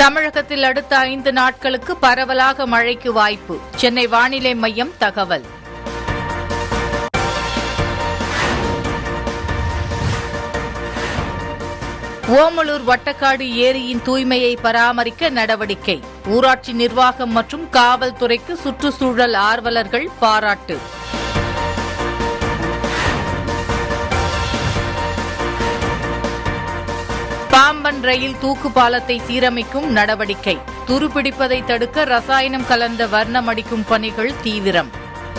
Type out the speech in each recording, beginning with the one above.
தமிழகத்தில் அடுத்த ஐந்து நாட்களுக்கு பரவலாக மழைக்கு வாய்ப்பு சென்னை வானிலை மையம் தகவல் ஓமலூர் வட்டக்காடு ஏரியின் தூய்மையை பராமரிக்க நடவடிக்கை ஊராட்சி நிர்வாகம் மற்றும் காவல்துறைக்கு சுற்றுச்சூழல் ஆர்வலர்கள் பாராட்டு பாம்பன் ரயில் தூக்கு பாலத்தை சீரமைக்கும் நடவடிக்கை துருப்பிடிப்பதை தடுக்க ரசாயனம் கலந்த வர்ணம் அடிக்கும் பணிகள் தீவிரம்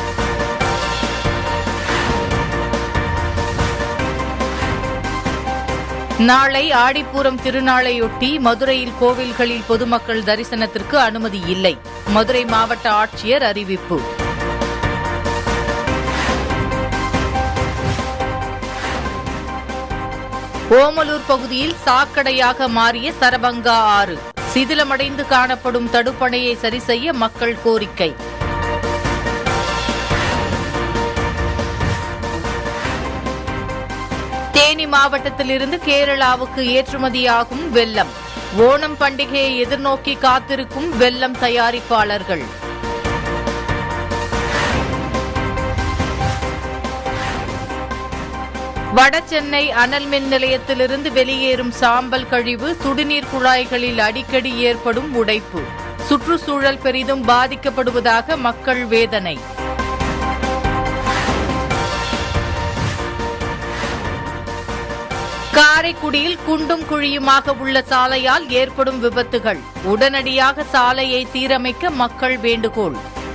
நாளை ஆடிப்பூரம் திருநாளையொட்டி மதுரையில் கோவில்களில் பொதுமக்கள் தரிசனத்திற்கு அனுமதி இல்லை மதுரை மாவட்ட ஆட்சியர் அறிவிப்பு ஓமலூர் பகுதியில் சாக்கடையாக மாறிய சரபங்கா ஆறு சிதிலமடைந்து காணப்படும் தடுப்பணையை சரி செய்ய மக்கள் கோரிக்கை தேனி மாவட்டத்திலிருந்து கேரளாவுக்கு ஏற்றுமதியாகும் வெல்லம் ஓணம் பண்டிகையை எதிர்நோக்கி காத்திருக்கும் வெல்லம் தயாரிப்பாளர்கள் வடசென்னை அனல் மின் நிலையத்திலிருந்து வெளியேறும் சாம்பல் கழிவு சுடுநீர் குழாய்களில் அடிக்கடி ஏற்படும் உடைப்பு சுற்றுச்சூழல் பெரிதும் பாதிக்கப்படுவதாக மக்கள் வேதனை காரைக்குடியில் குண்டும் குழியுமாக உள்ள சாலையால் ஏற்படும் விபத்துகள் உடனடியாக சாலையை சீரமைக்க மக்கள் வேண்டுகோள்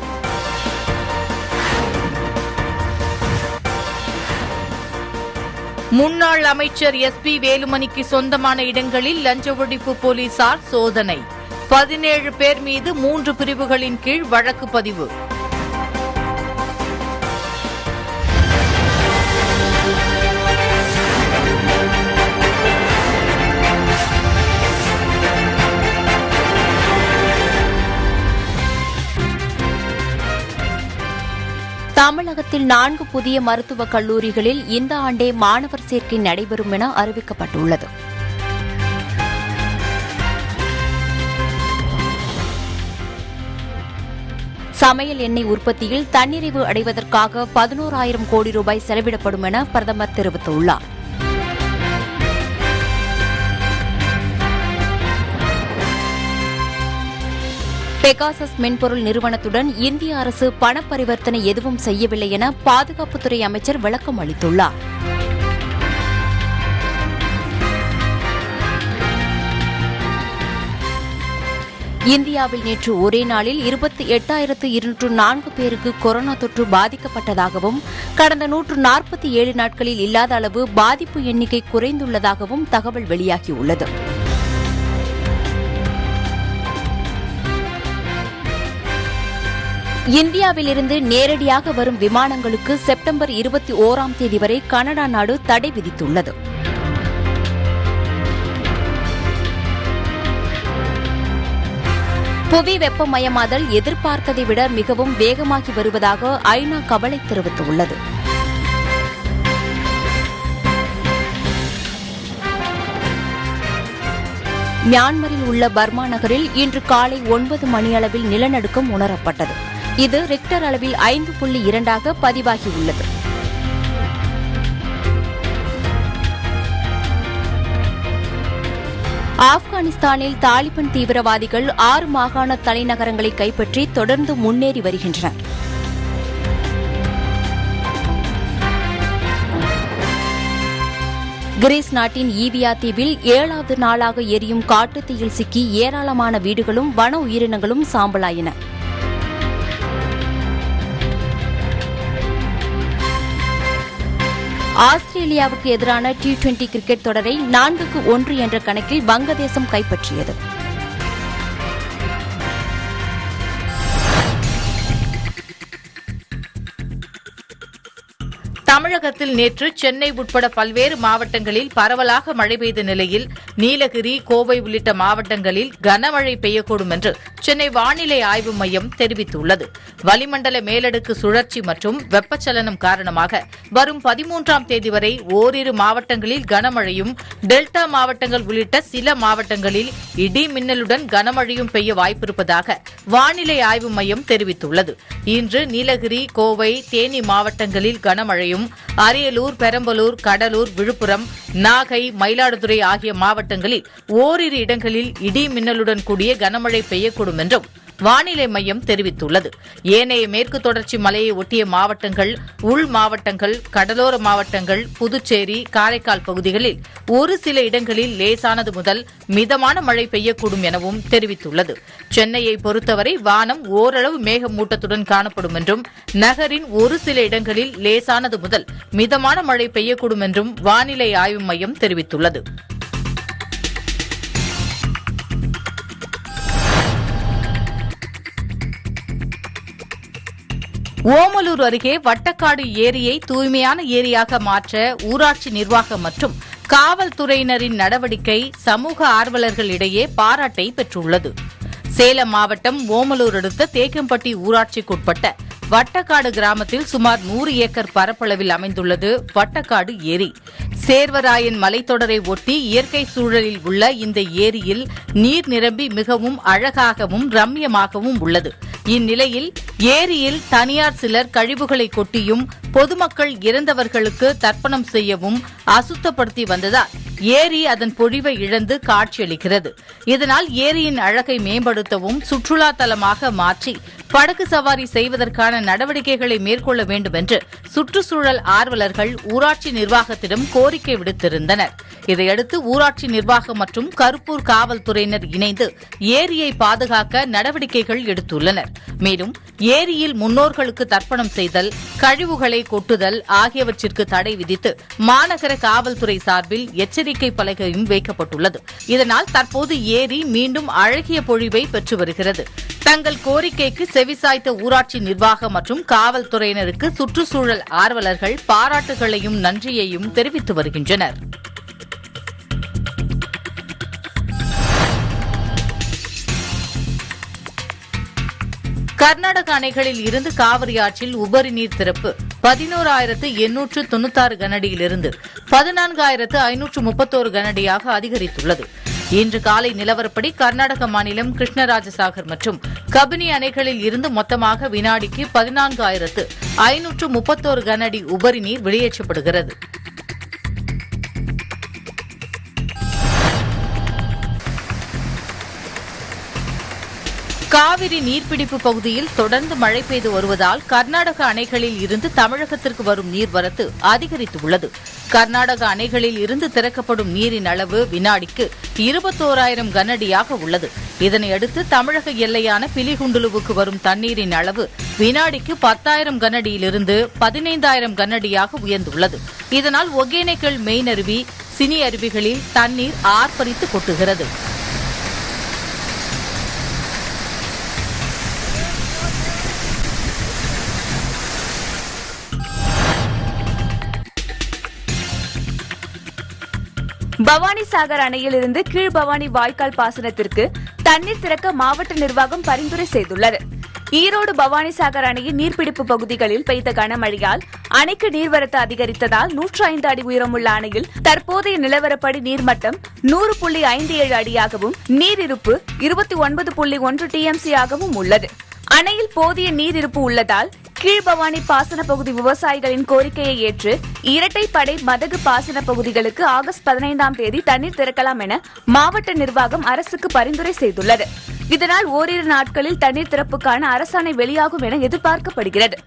முன்னாள் அமைச்சர் எஸ் பி வேலுமணிக்கு சொந்தமான இடங்களில் லஞ்ச ஒழிப்பு போலீசார் சோதனை பதினேழு பேர் மீது மூன்று பிரிவுகளின் கீழ் வழக்கு பதிவு தமிழகத்தில் நான்கு புதிய மருத்துவக் கல்லூரிகளில் இந்த ஆண்டே மாணவர் சேர்க்கை நடைபெறும் என அறிவிக்கப்பட்டுள்ளது சமையல் எண்ணெய் உற்பத்தியில் தன்னிறைவு அடைவதற்காக பதினோராயிரம் கோடி ரூபாய் செலவிடப்படும் என பிரதமர் தெரிவித்துள்ளார் பெகாசஸ் மென்பொருள் நிறுவனத்துடன் இந்திய அரசு பண பரிவர்த்தனை எதுவும் செய்யவில்லை என பாதுகாப்புத்துறை அமைச்சர் விளக்கம் அளித்துள்ளார் இந்தியாவில் நேற்று ஒரே நாளில் இருபத்தி எட்டாயிரத்து இருநூற்று நான்கு பேருக்கு கொரோனா தொற்று பாதிக்கப்பட்டதாகவும் கடந்த நூற்று நாற்பத்தி ஏழு நாட்களில் இல்லாத அளவு பாதிப்பு எண்ணிக்கை குறைந்துள்ளதாகவும் தகவல் வெளியாகியுள்ளது இந்தியாவிலிருந்து நேரடியாக வரும் விமானங்களுக்கு செப்டம்பர் இருபத்தி ஓராம் தேதி வரை கனடா நாடு தடை விதித்துள்ளது புவி வெப்பமயமாதல் எதிர்பார்த்ததை விட மிகவும் வேகமாகி வருவதாக ஐநா கவலை தெரிவித்துள்ளது மியான்மரில் உள்ள பர்மா நகரில் இன்று காலை ஒன்பது மணியளவில் நிலநடுக்கம் உணரப்பட்டது இது ரிக்டர் அளவில் ஐந்து புள்ளி இரண்டாக பதிவாகியுள்ளது ஆப்கானிஸ்தானில் தாலிபான் தீவிரவாதிகள் ஆறு மாகாண தலைநகரங்களை கைப்பற்றி தொடர்ந்து முன்னேறி வருகின்றனர் கிரீஸ் நாட்டின் ஈவியா தீவில் ஏழாவது நாளாக எரியும் காட்டுத்தீயில் சிக்கி ஏராளமான வீடுகளும் வன உயிரினங்களும் சாம்பலாயின ஆஸ்திரேலியாவுக்கு எதிரான டி டுவெண்டி கிரிக்கெட் தொடரை நான்குக்கு ஒன்று என்ற கணக்கில் வங்கதேசம் கைப்பற்றியது தமிழகத்தில் நேற்று சென்னை உட்பட பல்வேறு மாவட்டங்களில் பரவலாக மழை பெய்த நிலையில் நீலகிரி கோவை உள்ளிட்ட மாவட்டங்களில் கனமழை பெய்யக்கூடும் என்று சென்னை வானிலை ஆய்வு மையம் தெரிவித்துள்ளது வளிமண்டல மேலடுக்கு சுழற்சி மற்றும் வெப்பச்சலனம் காரணமாக வரும் பதிமூன்றாம் தேதி வரை ஓரிரு மாவட்டங்களில் கனமழையும் டெல்டா மாவட்டங்கள் உள்ளிட்ட சில மாவட்டங்களில் இடி மின்னலுடன் கனமழையும் பெய்ய வாய்ப்பிருப்பதாக வானிலை ஆய்வு மையம் தெரிவித்துள்ளது இன்று நீலகிரி கோவை தேனி மாவட்டங்களில் கனமழையும் அரியலூர் பெரம்பலூர் கடலூர் விழுப்புரம் நாகை மயிலாடுதுறை ஆகிய மாவட்டங்களில் ஓரிரு இடங்களில் இடி மின்னலுடன் கூடிய கனமழை பெய்யக்கூடும் என்றும் வானிலை மையம் தெரிவித்துள்ளது ஏனைய மேற்கு தொடர்ச்சி மலையை ஒட்டிய மாவட்டங்கள் உள் மாவட்டங்கள் கடலோர மாவட்டங்கள் புதுச்சேரி காரைக்கால் பகுதிகளில் ஒரு சில இடங்களில் லேசானது முதல் மிதமான மழை பெய்யக்கூடும் எனவும் தெரிவித்துள்ளது சென்னையை பொறுத்தவரை வானம் ஓரளவு மேகமூட்டத்துடன் காணப்படும் என்றும் நகரின் ஒரு சில இடங்களில் லேசானது முதல் மிதமான மழை பெய்யக்கூடும் என்றும் வானிலை ஆய்வு மையம் தெரிவித்துள்ளது ஓமலூர் அருகே வட்டக்காடு ஏரியை தூய்மையான ஏரியாக மாற்ற ஊராட்சி நிர்வாகம் மற்றும் காவல்துறையினரின் நடவடிக்கை சமூக ஆர்வலர்களிடையே பாராட்டை பெற்றுள்ளது சேலம் மாவட்டம் ஓமலூர் அடுத்த தேக்கம்பட்டி ஊராட்சிக்குட்பட்ட வட்டக்காடு கிராமத்தில் சுமார் நூறு ஏக்கர் பரப்பளவில் அமைந்துள்ளது வட்டக்காடு ஏரி சேர்வராயன் மலைத்தொடரை ஒட்டி இயற்கை சூழலில் உள்ள இந்த ஏரியில் நீர் நிரம்பி மிகவும் அழகாகவும் ரம்யமாகவும் உள்ளது இந்நிலையில் ஏரியில் தனியார் சிலர் கழிவுகளை கொட்டியும் பொதுமக்கள் இறந்தவர்களுக்கு தர்ப்பணம் செய்யவும் அசுத்தப்படுத்தி வந்ததால் ஏரி அதன் பொழிவை இழந்து காட்சியளிக்கிறது இதனால் ஏரியின் அழகை மேம்படுத்தவும் சுற்றுலா தலமாக மாற்றி படகு சவாரி செய்வதற்கான நடவடிக்கைகளை மேற்கொள்ள வேண்டும் என்று சுற்றுச்சூழல் ஆர்வலர்கள் ஊராட்சி நிர்வாகத்திடம் கோரிக்கை விடுத்திருந்தனர் இதையடுத்து ஊராட்சி நிர்வாகம் மற்றும் கருப்பூர் காவல்துறையினர் இணைந்து ஏரியை பாதுகாக்க நடவடிக்கைகள் எடுத்துள்ளனர் மேலும் ஏரியில் முன்னோர்களுக்கு தர்ப்பணம் செய்தல் கழிவுகளை கொட்டுதல் ஆகியவற்றிற்கு தடை விதித்து மாநகர காவல்துறை சார்பில் எச்சரிக்கை பலகையும் வைக்கப்பட்டுள்ளது இதனால் தற்போது ஏரி மீண்டும் அழகிய பொழிவை பெற்று வருகிறது தங்கள் கோரிக்கைக்கு செவிசாய்த்த ஊராட்சி நிர்வாகம் மற்றும் காவல்துறையினருக்கு சுற்றுச்சூழல் ஆர்வலர்கள் பாராட்டுகளையும் நன்றியையும் தெரிவித்து வருகின்றனர் கர்நாடக அணைகளில் இருந்து காவிரி ஆற்றில் உபரி நீர் திறப்பு பதினோராயிரத்து எண்ணூற்று தொண்ணூத்தாறு கனடியிலிருந்து பதினான்காயிரத்து ஐநூற்று முப்பத்தோரு கனடியாக அதிகரித்துள்ளது இன்று காலை நிலவரப்படி கர்நாடக மாநிலம் கிருஷ்ணராஜசாகர் மற்றும் கபினி அணைகளில் இருந்து மொத்தமாக வினாடிக்கு பதினான்காயிரத்து ஐநூற்று முப்பத்தோரு கனஅடி உபரி நீர் வெளியேற்றப்படுகிறது காவிரி நீர்பிடிப்பு பகுதியில் தொடர்ந்து மழை பெய்து வருவதால் கர்நாடக அணைகளில் இருந்து தமிழகத்திற்கு வரும் நீர்வரத்து அதிகரித்துள்ளது கர்நாடக அணைகளில் இருந்து திறக்கப்படும் நீரின் அளவு வினாடிக்கு இருபத்தோராயிரம் கனஅடியாக உள்ளது இதனையடுத்து தமிழக எல்லையான பிலிகுண்டுலுவுக்கு வரும் தண்ணீரின் அளவு வினாடிக்கு பத்தாயிரம் கனஅடியிலிருந்து பதினைந்தாயிரம் கனஅடியாக உயர்ந்துள்ளது இதனால் ஒகேனக்கல் மெயின் அருவி சினி அருவிகளில் தண்ணீர் ஆர்ப்பரித்து கொட்டுகிறது பவானி சாகர் அணையிலிருந்து கீழ் பவானி வாய்க்கால் பாசனத்திற்கு தண்ணீர் திறக்க மாவட்ட நிர்வாகம் பரிந்துரை செய்துள்ளது ஈரோடு பவானி சாகர் அணையின் நீர்பிடிப்பு பகுதிகளில் பெய்த கனமழையால் அணைக்கு நீர்வரத்து அதிகரித்ததால் நூற்று ஐந்து அடி உயரமுள்ள அணையில் தற்போதைய நிலவரப்படி நீர்மட்டம் நூறு புள்ளி ஐந்து ஏழு அடியாகவும் நீர் இருப்பு இருபத்தி ஒன்பது புள்ளி ஒன்று டிஎம்சி ஆகவும் உள்ளது அணையில் போதிய நீர் இருப்பு உள்ளதால் கீழ்பவானி பாசன பகுதி விவசாயிகளின் கோரிக்கையை ஏற்று இரட்டைப்படை மதகு பாசன பகுதிகளுக்கு ஆகஸ்ட் பதினைந்தாம் தேதி தண்ணீர் திறக்கலாம் என மாவட்ட நிர்வாகம் அரசுக்கு பரிந்துரை செய்துள்ளது இதனால் ஓரிரு நாட்களில் தண்ணீர் திறப்புக்கான அரசாணை வெளியாகும் என எதிர்பார்க்கப்படுகிறது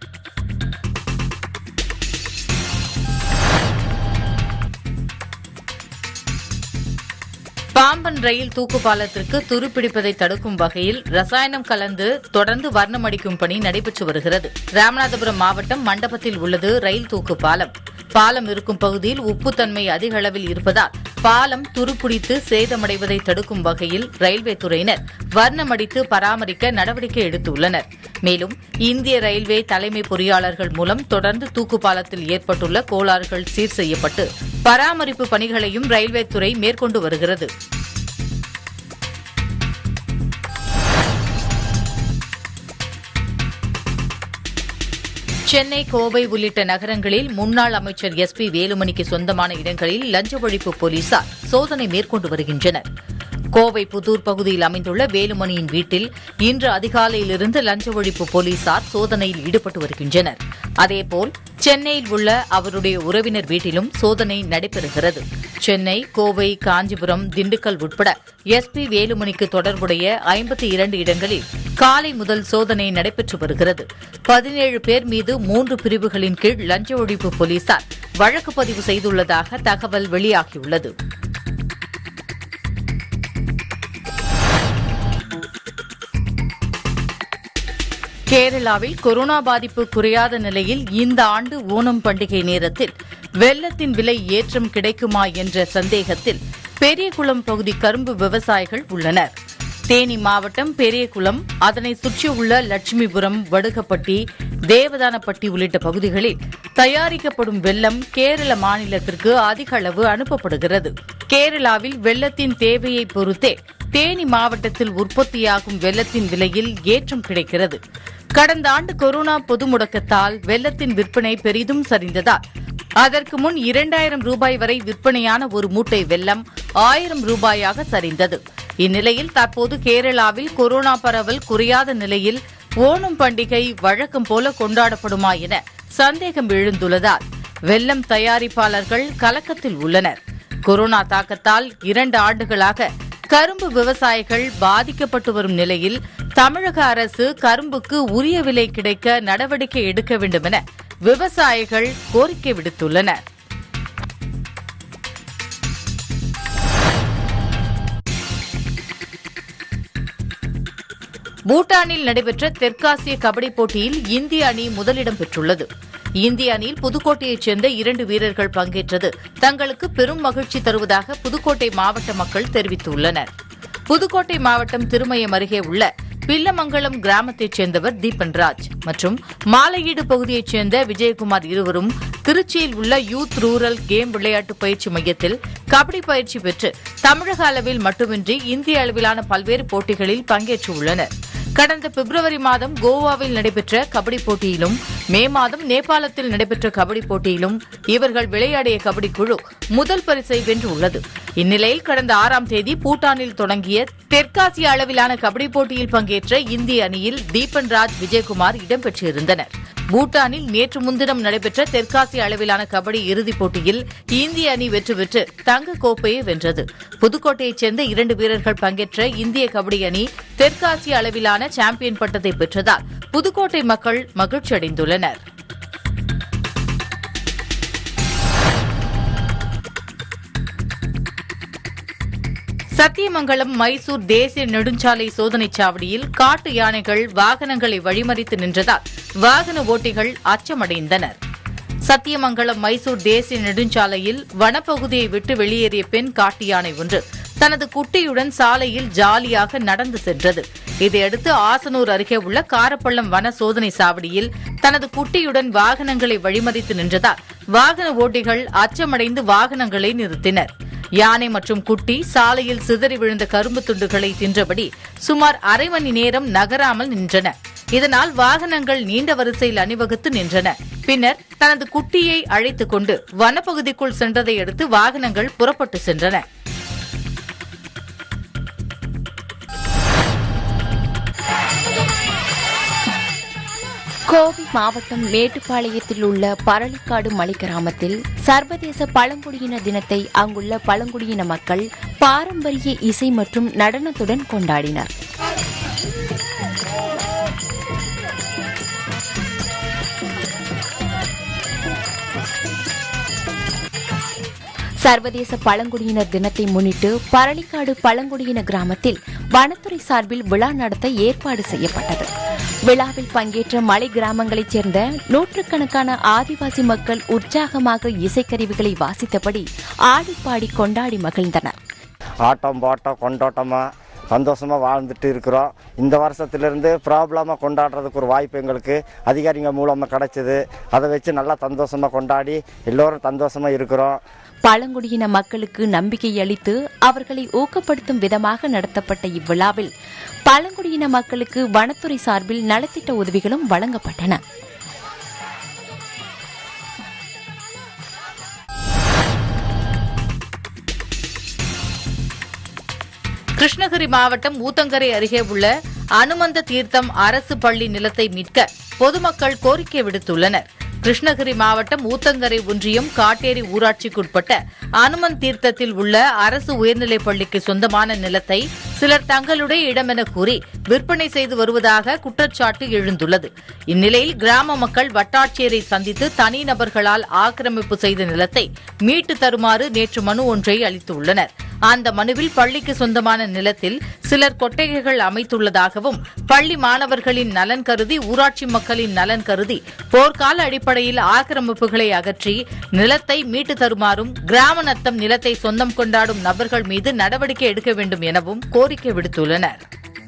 பாம்பன் ரயில் தூக்கு பாலத்திற்கு துருப்பிடிப்பதை தடுக்கும் வகையில் ரசாயனம் கலந்து தொடர்ந்து வர்ணம் அடிக்கும் பணி நடைபெற்று வருகிறது ராமநாதபுரம் மாவட்டம் மண்டபத்தில் உள்ளது ரயில் தூக்கு பாலம் பாலம் இருக்கும் பகுதியில் உப்புத்தன்மை அதிக அளவில் இருப்பதால் பாலம் துருப்பிடித்து சேதமடைவதை தடுக்கும் வகையில் ரயில்வே துறையினர் வர்ணமடித்து பராமரிக்க நடவடிக்கை எடுத்துள்ளனர் மேலும் இந்திய ரயில்வே தலைமை பொறியாளர்கள் மூலம் தொடர்ந்து தூக்கு பாலத்தில் ஏற்பட்டுள்ள கோளாறுகள் சீர் செய்யப்பட்டு பராமரிப்பு பணிகளையும் ரயில்வே துறை மேற்கொண்டு வருகிறது சென்னை கோவை உள்ளிட்ட நகரங்களில் முன்னாள் அமைச்சர் எஸ் பி வேலுமணிக்கு சொந்தமான இடங்களில் லஞ்ச ஒழிப்பு போலீசார் சோதனை மேற்கொண்டு வருகின்றனர் கோவை புதூர் பகுதியில் அமைந்துள்ள வேலுமணியின் வீட்டில் இன்று அதிகாலையிலிருந்து லஞ்ச ஒழிப்பு போலீசார் சோதனையில் ஈடுபட்டு வருகின்றனர் அதேபோல் சென்னையில் உள்ள அவருடைய உறவினர் வீட்டிலும் சோதனை நடைபெறுகிறது சென்னை கோவை காஞ்சிபுரம் திண்டுக்கல் உட்பட எஸ்பி வேலுமணிக்கு தொடர்புடைய ஐம்பத்தி இரண்டு இடங்களில் காலை முதல் சோதனை நடைபெற்று வருகிறது பதினேழு பேர் மீது மூன்று பிரிவுகளின் கீழ் லஞ்ச ஒழிப்பு போலீசார் வழக்கு பதிவு செய்துள்ளதாக தகவல் வெளியாகியுள்ளது கேரளாவில் கொரோனா பாதிப்பு குறையாத நிலையில் இந்த ஆண்டு ஓணம் பண்டிகை நேரத்தில் வெள்ளத்தின் விலை ஏற்றம் கிடைக்குமா என்ற சந்தேகத்தில் பெரியகுளம் பகுதி கரும்பு விவசாயிகள் உள்ளனர் தேனி மாவட்டம் பெரியகுளம் அதனை சுற்றியுள்ள லட்சுமிபுரம் வடுகப்பட்டி தேவதானப்பட்டி உள்ளிட்ட பகுதிகளில் தயாரிக்கப்படும் வெள்ளம் கேரள மாநிலத்திற்கு அதிக அளவு அனுப்பப்படுகிறது கேரளாவில் வெள்ளத்தின் தேவையை பொறுத்தே தேனி மாவட்டத்தில் உற்பத்தியாகும் வெள்ளத்தின் விலையில் ஏற்றம் கிடைக்கிறது கடந்த ஆண்டு கொரோனா பொது முடக்கத்தால் வெள்ளத்தின் விற்பனை பெரிதும் சரிந்ததால் அதற்கு முன் இரண்டாயிரம் ரூபாய் வரை விற்பனையான ஒரு மூட்டை வெள்ளம் ஆயிரம் ரூபாயாக சரிந்தது இந்நிலையில் தற்போது கேரளாவில் கொரோனா பரவல் குறையாத நிலையில் ஓணம் பண்டிகை வழக்கம் போல கொண்டாடப்படுமா என சந்தேகம் எழுந்துள்ளதால் வெள்ளம் தயாரிப்பாளர்கள் கலக்கத்தில் உள்ளனர் கொரோனா தாக்கத்தால் இரண்டு ஆண்டுகளாக கரும்பு விவசாயிகள் பாதிக்கப்பட்டு வரும் நிலையில் தமிழக அரசு கரும்புக்கு உரிய விலை கிடைக்க நடவடிக்கை எடுக்க வேண்டும் என விவசாயிகள் கோரிக்கை விடுத்துள்ளனர் பூட்டானில் நடைபெற்ற தெற்காசிய கபடி போட்டியில் இந்திய அணி முதலிடம் பெற்றுள்ளது இந்திய அணியில் புதுக்கோட்டையைச் சேர்ந்த இரண்டு வீரர்கள் பங்கேற்றது தங்களுக்கு பெரும் மகிழ்ச்சி தருவதாக புதுக்கோட்டை மாவட்ட மக்கள் தெரிவித்துள்ளனர் புதுக்கோட்டை மாவட்டம் திருமயம் அருகே உள்ள பில்லமங்கலம் கிராமத்தைச் சேர்ந்தவர் தீபன்ராஜ் மற்றும் மாலையீடு பகுதியைச் சேர்ந்த விஜயகுமார் இருவரும் திருச்சியில் உள்ள யூத் ரூரல் கேம் விளையாட்டு பயிற்சி மையத்தில் கபடி பயிற்சி பெற்று தமிழக அளவில் மட்டுமின்றி இந்திய அளவிலான பல்வேறு போட்டிகளில் பங்கேற்றுள்ளனர் கடந்த பிப்ரவரி மாதம் கோவாவில் நடைபெற்ற கபடி போட்டியிலும் மே மாதம் நேபாளத்தில் நடைபெற்ற கபடி போட்டியிலும் இவர்கள் விளையாடிய கபடி குழு முதல் பரிசை வென்றுள்ளது இந்நிலையில் கடந்த ஆறாம் தேதி பூட்டானில் தொடங்கிய தெற்காசிய அளவிலான கபடி போட்டியில் பங்கேற்ற இந்திய அணியில் தீபன் ராஜ் விஜயகுமார் இடம்பெற்றிருந்தனர் பூட்டானில் நேற்று முன்தினம் நடைபெற்ற தெற்காசிய அளவிலான கபடி இறுதிப் போட்டியில் இந்திய அணி வெற்றி பெற்று தங்க கோப்பையை வென்றது புதுக்கோட்டையைச் சேர்ந்த இரண்டு வீரர்கள் பங்கேற்ற இந்திய கபடி அணி தெற்காசிய அளவிலான சாம்பியன் பட்டத்தை பெற்றதால் புதுக்கோட்டை மக்கள் மகிழ்ச்சியடைந்துள்ளனர் சத்தியமங்கலம் மைசூர் தேசிய நெடுஞ்சாலை சோதனைச் சாவடியில் காட்டு யானைகள் வாகனங்களை வழிமறித்து நின்றதால் வாகன ஓட்டிகள் அச்சமடைந்தனர் சத்தியமங்கலம் மைசூர் தேசிய நெடுஞ்சாலையில் வனப்பகுதியை விட்டு வெளியேறிய பெண் காட்டு யானை ஒன்று தனது குட்டியுடன் சாலையில் ஜாலியாக நடந்து சென்றது இதையடுத்து ஆசனூர் அருகே உள்ள காரப்பள்ளம் வன சோதனை சாவடியில் தனது குட்டியுடன் வாகனங்களை வழிமறித்து நின்றதால் வாகன ஓட்டிகள் அச்சமடைந்து வாகனங்களை நிறுத்தினர் யானை மற்றும் குட்டி சாலையில் சிதறி விழுந்த கரும்பு துண்டுகளை தின்றபடி சுமார் அரை மணி நேரம் நகராமல் நின்றன இதனால் வாகனங்கள் நீண்ட வரிசையில் அணிவகுத்து நின்றன பின்னர் தனது குட்டியை அழைத்துக் கொண்டு வனப்பகுதிக்குள் சென்றதை அடுத்து வாகனங்கள் புறப்பட்டு சென்றன கோவை மாவட்டம் மேட்டுப்பாளையத்தில் உள்ள பரளிக்காடு மலை கிராமத்தில் சர்வதேச பழங்குடியின தினத்தை அங்குள்ள பழங்குடியின மக்கள் பாரம்பரிய இசை மற்றும் நடனத்துடன் கொண்டாடினர் சர்வதேச பழங்குடியினர் தினத்தை முன்னிட்டு பரளிக்காடு பழங்குடியின கிராமத்தில் வனத்துறை சார்பில் விழா நடத்த ஏற்பாடு செய்யப்பட்டது விழாவில் பங்கேற்ற மலை கிராமங்களைச் சேர்ந்த நூற்றுக்கணக்கான ஆதிவாசி மக்கள் உற்சாகமாக இசைக்கருவிகளை வாசித்தபடி ஆடிப்பாடி கொண்டாடி மகிழ்ந்தனர் ஆட்டம் பாட்டம் கொண்டாட்டமாக சந்தோஷமாக வாழ்ந்துட்டு இருக்கிறோம் இந்த வருஷத்துலேருந்து ப்ராப்ளமாக கொண்டாடுறதுக்கு ஒரு வாய்ப்பு எங்களுக்கு அதிகாரிங்க மூலமாக கிடைச்சிது அதை வச்சு நல்லா சந்தோஷமாக கொண்டாடி எல்லோரும் சந்தோஷமாக இருக்கிறோம் பழங்குடியின மக்களுக்கு நம்பிக்கை அளித்து அவர்களை ஊக்கப்படுத்தும் விதமாக நடத்தப்பட்ட இவ்விழாவில் பழங்குடியின மக்களுக்கு வனத்துறை சார்பில் நலத்திட்ட உதவிகளும் வழங்கப்பட்டன கிருஷ்ணகிரி மாவட்டம் ஊத்தங்கரை அருகே உள்ள அனுமந்த தீர்த்தம் அரசு பள்ளி நிலத்தை மீட்க பொதுமக்கள் கோரிக்கை விடுத்துள்ளனர் கிருஷ்ணகிரி மாவட்டம் ஊத்தங்கரை ஒன்றியம் காட்டேரி ஊராட்சிக்குட்பட்ட அனுமன் தீர்த்தத்தில் உள்ள அரசு உயர்நிலைப் பள்ளிக்கு சொந்தமான நிலத்தை சிலர் தங்களுடைய இடமென கூறி விற்பனை செய்து வருவதாக குற்றச்சாட்டு எழுந்துள்ளது இந்நிலையில் கிராம மக்கள் வட்டாட்சியரை சந்தித்து தனிநபர்களால் ஆக்கிரமிப்பு செய்த நிலத்தை மீட்டு தருமாறு நேற்று மனு ஒன்றை அளித்துள்ளனர் அந்த மனுவில் பள்ளிக்கு சொந்தமான நிலத்தில் சிலர் கொட்டகைகள் அமைத்துள்ளதாகவும் பள்ளி மாணவர்களின் நலன் கருதி ஊராட்சி மக்களின் நலன் கருதி போர்க்கால அடிப்படையில் ஆக்கிரமிப்புகளை அகற்றி நிலத்தை மீட்டு தருமாறும் கிராம நத்தம் நிலத்தை சொந்தம் கொண்டாடும் நபர்கள் மீது நடவடிக்கை எடுக்க வேண்டும் எனவும் கோரிக்கை விடுத்துள்ளனர்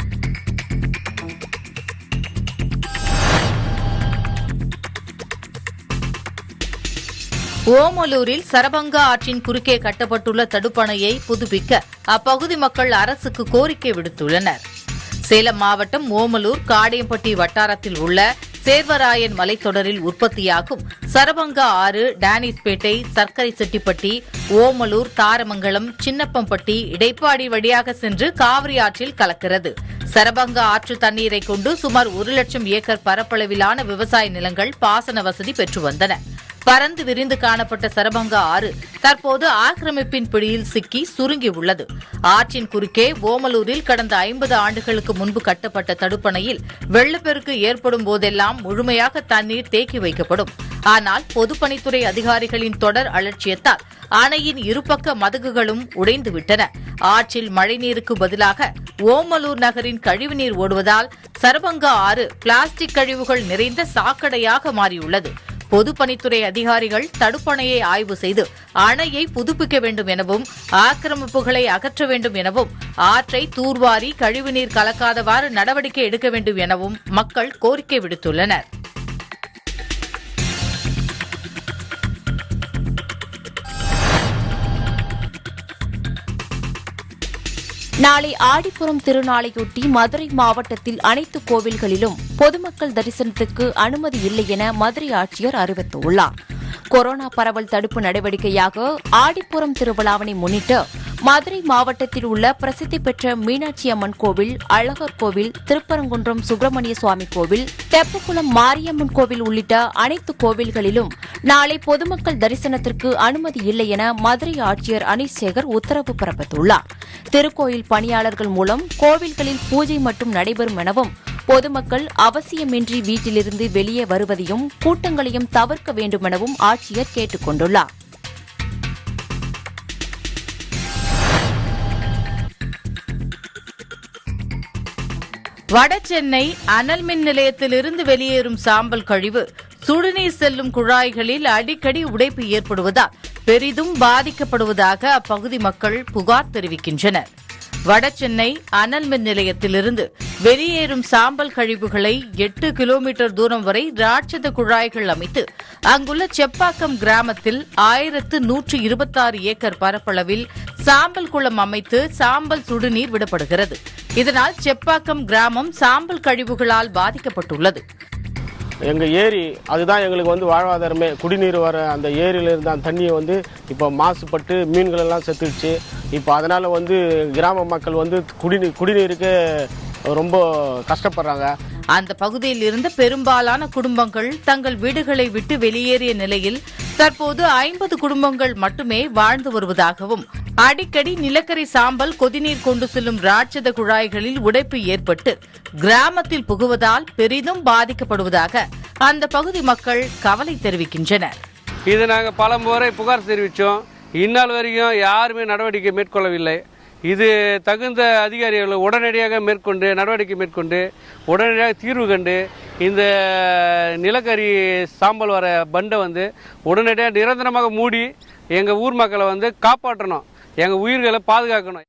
ஓமலூரில் சரபங்கா ஆற்றின் குறுக்கே கட்டப்பட்டுள்ள தடுப்பணையை புதுப்பிக்க அப்பகுதி மக்கள் அரசுக்கு கோரிக்கை விடுத்துள்ளனர் சேலம் மாவட்டம் ஓமலூர் காடையம்பட்டி வட்டாரத்தில் உள்ள சேர்வராயன் மலைத்தொடரில் உற்பத்தியாகும் சரபங்கா ஆறு டேனிஸ்பேட்டை சர்க்கரை செட்டிப்பட்டி ஓமலூர் தாரமங்கலம் சின்னப்பம்பட்டி இடைப்பாடி வழியாக சென்று காவிரி ஆற்றில் கலக்கிறது சரபங்கா ஆற்று தண்ணீரை கொண்டு சுமார் ஒரு லட்சம் ஏக்கர் பரப்பளவிலான விவசாய நிலங்கள் பாசன வசதி பெற்று வந்தன பறந்து விரிந்து காணப்பட்ட சரபங்கா ஆறு தற்போது ஆக்கிரமிப்பின் பிடியில் சிக்கி சுருங்கி உள்ளது ஆற்றின் குறுக்கே ஓமலூரில் கடந்த ஐம்பது ஆண்டுகளுக்கு முன்பு கட்டப்பட்ட தடுப்பணையில் வெள்ளப்பெருக்கு ஏற்படும் போதெல்லாம் முழுமையாக தண்ணீர் தேக்கி வைக்கப்படும் ஆனால் பொதுப்பணித்துறை அதிகாரிகளின் தொடர் அலட்சியத்தால் அணையின் இருபக்க மதகுகளும் உடைந்துவிட்டன ஆற்றில் மழைநீருக்கு பதிலாக ஓமலூர் நகரின் கழிவுநீர் ஓடுவதால் சரபங்கா ஆறு பிளாஸ்டிக் கழிவுகள் நிறைந்த சாக்கடையாக மாறியுள்ளது பொதுப்பணித்துறை அதிகாரிகள் தடுப்பணையை ஆய்வு செய்து அணையை புதுப்பிக்க வேண்டும் எனவும் ஆக்கிரமிப்புகளை அகற்ற வேண்டும் எனவும் ஆற்றை தூர்வாரி கழிவுநீர் கலக்காதவாறு நடவடிக்கை எடுக்க வேண்டும் எனவும் மக்கள் கோரிக்கை விடுத்துள்ளனர் நாளை ஆடிப்புறம் திருநாளையொட்டி மதுரை மாவட்டத்தில் அனைத்து கோவில்களிலும் பொதுமக்கள் தரிசனத்துக்கு அனுமதி இல்லை என மதுரை ஆட்சியர் அறிவித்துள்ளார் கொரோனா பரவல் தடுப்பு நடவடிக்கையாக ஆடிப்புறம் திருவிழாவினை முன்னிட்டு மதுரை மாவட்டத்தில் உள்ள பிரசித்தி பெற்ற மீனாட்சி அம்மன் கோவில் அழகர் கோவில் திருப்பரங்குன்றம் சுப்பிரமணிய சுவாமி கோவில் தெப்பக்குளம் மாரியம்மன் கோவில் உள்ளிட்ட அனைத்து கோவில்களிலும் நாளை பொதுமக்கள் தரிசனத்திற்கு அனுமதி இல்லை என மதுரை ஆட்சியர் அனீஷ் சேகர் உத்தரவு பிறப்பித்துள்ளார் திருக்கோயில் பணியாளர்கள் மூலம் கோவில்களில் பூஜை மட்டும் நடைபெறும் எனவும் பொதுமக்கள் அவசியமின்றி வீட்டிலிருந்து வெளியே வருவதையும் கூட்டங்களையும் தவிர்க்க வேண்டுமெனவும் ஆட்சியர் கேட்டுக் கொண்டுள்ளார் வடசென்னை அனல் மின் நிலையத்திலிருந்து வெளியேறும் சாம்பல் கழிவு சுடுநீர் செல்லும் குழாய்களில் அடிக்கடி உடைப்பு ஏற்படுவதால் பெரிதும் பாதிக்கப்படுவதாக அப்பகுதி மக்கள் புகார் தெரிவிக்கின்றனர் வடசென்னை அனல் மின் நிலையத்திலிருந்து வெளியேறும் சாம்பல் கழிவுகளை எட்டு கிலோமீட்டர் தூரம் வரை ராட்சத குழாய்கள் அமைத்து அங்குள்ள செப்பாக்கம் கிராமத்தில் ஆயிரத்து நூற்று இருபத்தாறு ஏக்கர் பரப்பளவில் சாம்பல் குளம் அமைத்து சாம்பல் சுடுநீர் விடப்படுகிறது இதனால் செப்பாக்கம் கிராமம் சாம்பல் கழிவுகளால் பாதிக்கப்பட்டுள்ளது எங்கள் ஏரி அதுதான் எங்களுக்கு வந்து வாழ்வாதாரமே குடிநீர் வர அந்த ஏரியில இருந்த அந்த தண்ணியை வந்து இப்போ மாசுபட்டு மீன்கள் எல்லாம் செத்துடுச்சு இப்போ அதனால் வந்து கிராம மக்கள் வந்து குடிநீர் குடிநீருக்கு ரொம்ப கஷ்டப்படுறாங்க அந்த பகுதியில் இருந்த பெரும்பாலான குடும்பங்கள் தங்கள் வீடுகளை விட்டு வெளியேறிய நிலையில் தற்போது ஐம்பது குடும்பங்கள் மட்டுமே வாழ்ந்து வருவதாகவும் அடிக்கடி நிலக்கரி சாம்பல் கொதிநீர் கொண்டு செல்லும் ராட்சத குழாய்களில் உடைப்பு ஏற்பட்டு கிராமத்தில் புகுவதால் பெரிதும் பாதிக்கப்படுவதாக அந்த பகுதி மக்கள் கவலை தெரிவிக்கின்றனர் இது நாங்கள் பல முறை புகார் தெரிவித்தோம் இந்நாள் வரைக்கும் யாருமே நடவடிக்கை மேற்கொள்ளவில்லை இது தகுந்த அதிகாரிகள் உடனடியாக மேற்கொண்டு நடவடிக்கை மேற்கொண்டு உடனடியாக தீர்வு கண்டு இந்த நிலக்கரி சாம்பல் வர பண்டை வந்து உடனடியாக நிரந்தரமாக மூடி எங்கள் ஊர் மக்களை வந்து காப்பாற்றணும் எங்கள் உயிர்களை பாதுகாக்கணும்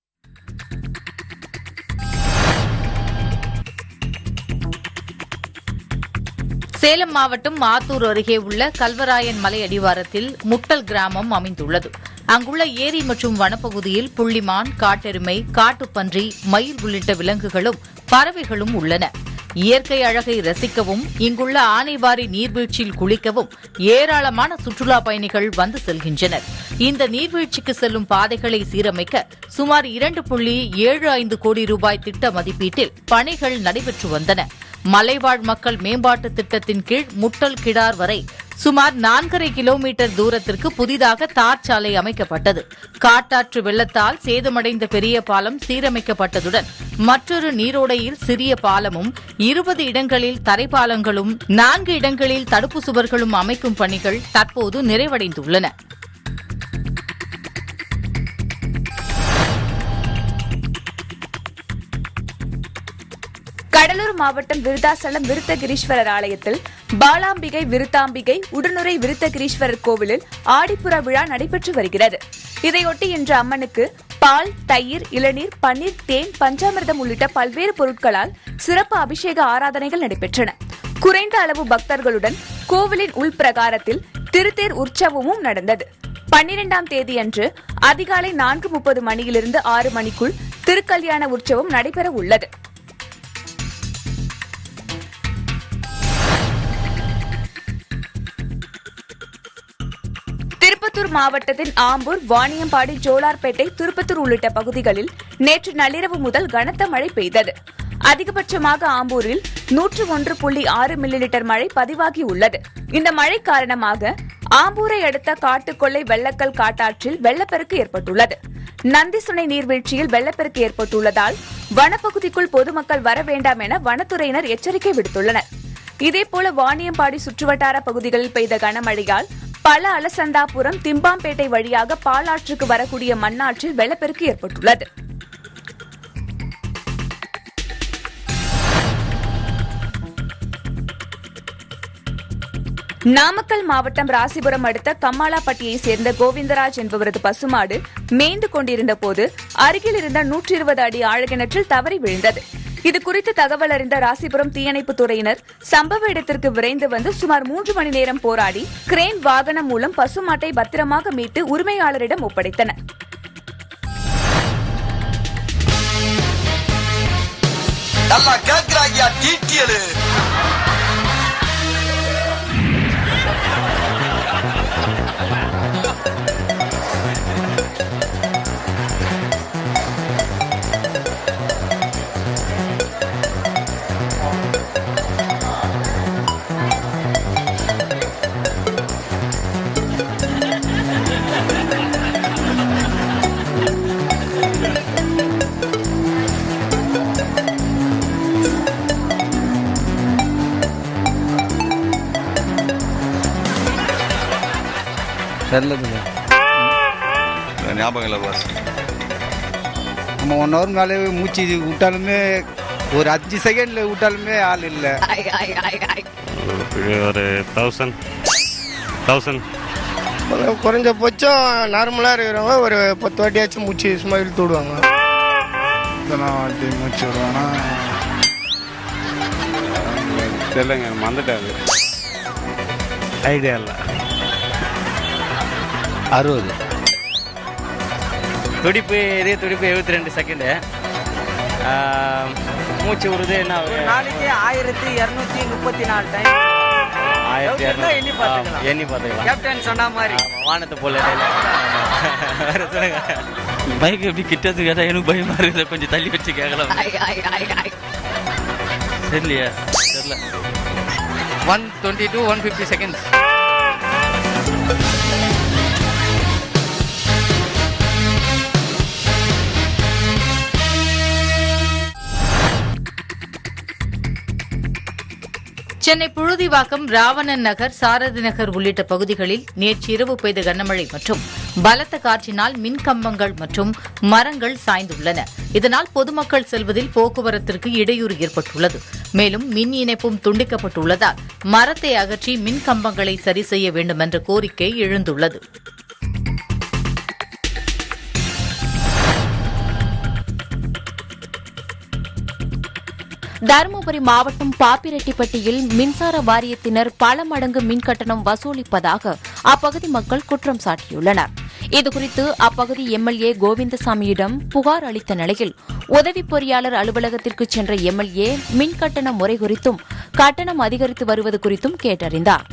சேலம் மாவட்டம் மாத்தூர் அருகே உள்ள கல்வராயன் மலை அடிவாரத்தில் முட்டல் கிராமம் அமைந்துள்ளது அங்குள்ள ஏரி மற்றும் வனப்பகுதியில் புள்ளிமான் காட்டெருமை காட்டுப்பன்றி மயில் உள்ளிட்ட விலங்குகளும் பறவைகளும் உள்ளன இயற்கை அழகை ரசிக்கவும் இங்குள்ள ஆனைவாரி நீர்வீழ்ச்சியில் குளிக்கவும் ஏராளமான சுற்றுலா பயணிகள் வந்து செல்கின்றனர் இந்த நீர்வீழ்ச்சிக்கு செல்லும் பாதைகளை சீரமைக்க சுமார் இரண்டு புள்ளி ஏழு ஐந்து கோடி ரூபாய் திட்ட மதிப்பீட்டில் பணிகள் நடைபெற்று வந்தன மலைவாழ் மக்கள் மேம்பாட்டு திட்டத்தின் கீழ் முட்டல் கிடார் வரை சுமார் நான்கரை கிலோமீட்டர் தூரத்திற்கு புதிதாக தார் சாலை அமைக்கப்பட்டது காட்டாற்று வெள்ளத்தால் சேதமடைந்த பெரிய பாலம் சீரமைக்கப்பட்டதுடன் மற்றொரு நீரோடையில் சிறிய பாலமும் இருபது இடங்களில் தரைப்பாலங்களும் நான்கு இடங்களில் தடுப்பு சுவர்களும் அமைக்கும் பணிகள் தற்போது நிறைவடைந்துள்ளன கடலூர் மாவட்டம் விருதாசலம் விருத்தகிரீஸ்வரர் ஆலயத்தில் பாலாம்பிகை விருத்தாம்பிகை உடனுரை விருத்தகிரீஸ்வரர் கோவிலில் ஆடிப்புற விழா நடைபெற்று வருகிறது இதையொட்டி இன்று அம்மனுக்கு பால் தயிர் இளநீர் பன்னீர் தேன் பஞ்சாமிர்தம் உள்ளிட்ட பல்வேறு பொருட்களால் சிறப்பு அபிஷேக ஆராதனைகள் நடைபெற்றன குறைந்த அளவு பக்தர்களுடன் கோவிலின் உள்பிரகாரத்தில் திருத்தேர் உற்சவமும் நடந்தது பன்னிரெண்டாம் தேதியன்று அதிகாலை நான்கு முப்பது மணியிலிருந்து ஆறு மணிக்குள் திருக்கல்யாண உற்சவம் நடைபெற உள்ளது திருப்பத்தூர் மாவட்டத்தின் ஆம்பூர் வாணியம்பாடி ஜோலார்பேட்டை திருப்பத்தூர் உள்ளிட்ட பகுதிகளில் நேற்று நள்ளிரவு முதல் கனத்த மழை பெய்தது அதிகபட்சமாக ஆம்பூரில் நூற்று ஒன்று புள்ளி ஆறு மில்லி லிட்டர் மழை பதிவாகி உள்ளது இந்த மழை காரணமாக ஆம்பூரை அடுத்த காட்டுக்கொள்ளை வெள்ளக்கல் காட்டாற்றில் வெள்ளப்பெருக்கு ஏற்பட்டுள்ளது நந்திசுனை நீர்வீழ்ச்சியில் வெள்ளப்பெருக்கு ஏற்பட்டுள்ளதால் வனப்பகுதிக்குள் பொதுமக்கள் வர வேண்டாம் என வனத்துறையினர் எச்சரிக்கை விடுத்துள்ளனர் இதேபோல வாணியம்பாடி சுற்றுவட்டார பகுதிகளில் பெய்த கனமழையால் பல அலசந்தாபுரம் திம்பாம்பேட்டை வழியாக பாலாற்றுக்கு வரக்கூடிய மண்ணாற்றில் வெள்ளப்பெருக்கு ஏற்பட்டுள்ளது நாமக்கல் மாவட்டம் ராசிபுரம் அடுத்த கம்மாளாப்பட்டியை சேர்ந்த கோவிந்தராஜ் என்பவரது பசுமாடு மேய்ந்து கொண்டிருந்த போது அருகில் இருந்த நூற்றி இருபது அடி ஆழகிணற்றில் தவறி விழுந்தது இது குறித்து தகவல் அறிந்த ராசிபுரம் தீயணைப்புத் துறையினர் சம்பவ இடத்திற்கு விரைந்து வந்து சுமார் மூன்று மணி நேரம் போராடி கிரேன் வாகனம் மூலம் பசுமாட்டை பத்திரமாக மீட்டு உரிமையாளரிடம் ஒப்படைத்தனர் நல்லா கேக்குறாங்கயா டீட்டியலு தெரிலதுங்க ஞாபகம் இல்லை பாஸ் நம்ம ஒன் ஹவர் மேலே மூச்சு விட்டாலுமே ஒரு அஞ்சு செகண்டில் விட்டாலுமே ஆள் இல்லை ஒரு தௌசண்ட் தௌசண்ட் குறைஞ்சபட்சம் நார்மலாக இருக்கிறவங்க ஒரு பத்து வாட்டியாச்சும் மூச்சு சும்மா இழுத்து விடுவாங்க எத்தனை வாட்டி மூச்சு விடுவானா தெரியலங்க மறந்துட்டாரு ஐடியா இல்லை அறுபது துடிப்பு இதய துடிப்பு எழுபத்தி ரெண்டு செகண்டு மூச்சு விடுறது என்ன நாளைக்கு ஆயிரத்தி இருநூத்தி முப்பத்தி நாலு டைம் ஆயிரத்தி இருந்தா எண்ணி இரநூறு பார்த்துக்கலாம். எண்ணி பார்த்துக்கலாம் கேப்டன் சொன்ன மாதிரி ஆமா, வானத்தை போல வேற சொல்லுங்க பைக் எப்படி கிட்டது கேட்டா எனக்கு பயமா இருக்குது கொஞ்சம் தள்ளி வச்சு கேட்கலாம் தெரியலையா தெரியல one twenty two one fifty seconds Chennai Puzhuthivakkam Ravanan Nagar Sarathi Nagar உள்ளிட்ட பகுதிகளில் நேற்றிரவு பெய்த கனமழை மற்றும் பலத்த காற்றினால் மின் கம்பங்கள் மற்றும் மரங்கள் சாய்ந்துள்ளன இதனால் பொதுமக்கள் செல்வதில் போக்குவரத்திற்கு இடையூறு ஏற்பட்டுள்ளது மேலும் மின் இணைப்பும் துண்டிக்கப்பட்டுள்ளதால் மரத்தை அகற்றி மின் கம்பங்களை சரி செய்ய வேண்டும் என்ற கோரிக்கை எழுந்துள்ளது தருமபுரி மாவட்டம் பாப்பிரெட்டிப்பட்டியில் மின்சார வாரியத்தினர் பல மடங்கு மின் கட்டணம் வசூலிப்பதாக அப்பகுதி மக்கள் குற்றம் சாட்டியுள்ளனர் இதுகுறித்து அப்பகுதி எம்எல்ஏ கோவிந்தசாமியிடம் புகார் அளித்த நிலையில் உதவி பொறியாளர் அலுவலகத்திற்கு சென்ற எம்எல்ஏ மின் கட்டண முறை குறித்தும் கட்டணம் அதிகரித்து வருவது குறித்தும் கேட்டறிந்தார்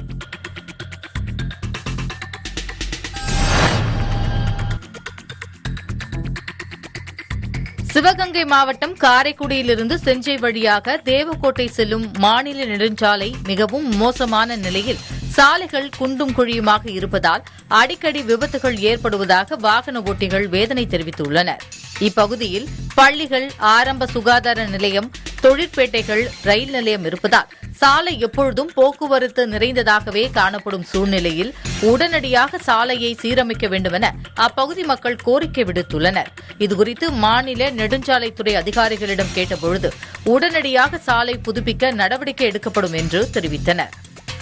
சிவகங்கை மாவட்டம் காரைக்குடியிலிருந்து செஞ்சை வழியாக தேவக்கோட்டை செல்லும் மாநில நெடுஞ்சாலை மிகவும் மோசமான நிலையில் சாலைகள் குண்டும் குழியுமாக இருப்பதால் அடிக்கடி விபத்துகள் ஏற்படுவதாக வாகன ஓட்டிகள் வேதனை தெரிவித்துள்ளனர் இப்பகுதியில் பள்ளிகள் ஆரம்ப சுகாதார நிலையம் தொழிற்பேட்டைகள் ரயில் நிலையம் இருப்பதால் சாலை எப்பொழுதும் போக்குவரத்து நிறைந்ததாகவே காணப்படும் சூழ்நிலையில் உடனடியாக சாலையை சீரமைக்க வேண்டுமென அப்பகுதி மக்கள் கோரிக்கை விடுத்துள்ளனர் இதுகுறித்து மாநில நெடுஞ்சாலைத்துறை அதிகாரிகளிடம் கேட்டபொழுது உடனடியாக சாலை புதுப்பிக்க நடவடிக்கை எடுக்கப்படும் என்று தெரிவித்தனர்